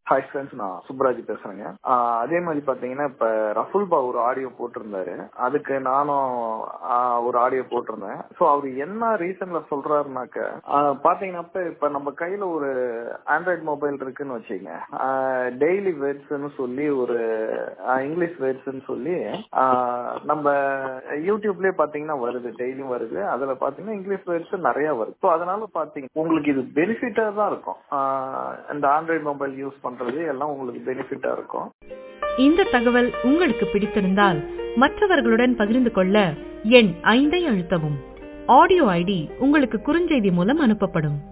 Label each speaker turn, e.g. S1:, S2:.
S1: hi friends நான் சுப்ராஜ் பேசுறேங்க ஆஹ் அதே மாதிரி பாத்தீங்கன்னா இப்ப ரஃபுல்பா ஒரு ஆடியோ போட்டிருந்தாரு அதுக்கு நானும் ஆஹ் ஒரு ஆடியோ போட்டிருந்தேன் ஸோ அவர் என்ன ரீசன்ல சொல்றாருனாக்க ஆஹ் பாத்தீங்கன்னா இப்ப இப்ப நம்ம கையில ஒரு ஆண்ட்ராய்டு மொபைல் இருக்குன்னு வச்சுங்க டெய்லி வேர்ட்ஸ்னு சொல்லி ஒரு ஆஹ் இங்கிலீஷ் வேர்ட்ஸ்னு சொல்லி ஆஹ் நம்ம யூடியூப்லயே பாத்தீங்கன்னா வருது டெய்லியும் வருது அதுல பாத்தீங்கன்னா இங்கிலீஷ் வேர்ட்ஸ் நிறைய வருது ஸோ அதனால பாத்தீங்க உங்களுக்கு இது பெனிஃபிட்டா தான் இருக்கும் ஆஹ் இந்த ஆண்ட்ராய்டு மொபைல் யூஸ் பண்றது எல்லாம் உங்களுக்கு பெனிஃபிட்டா இருக்கும்
S2: இந்த தகவல் உங்களுக்கு பிடித்திருந்தால் மற்றவர்களுடன் பகிர்ந்து கொள்ள எண் ஐந்தை அழுத்தவும் ஆடியோ ஐடி உங்களுக்கு குறுஞ்செய்தி மூலம் அனுப்பப்படும்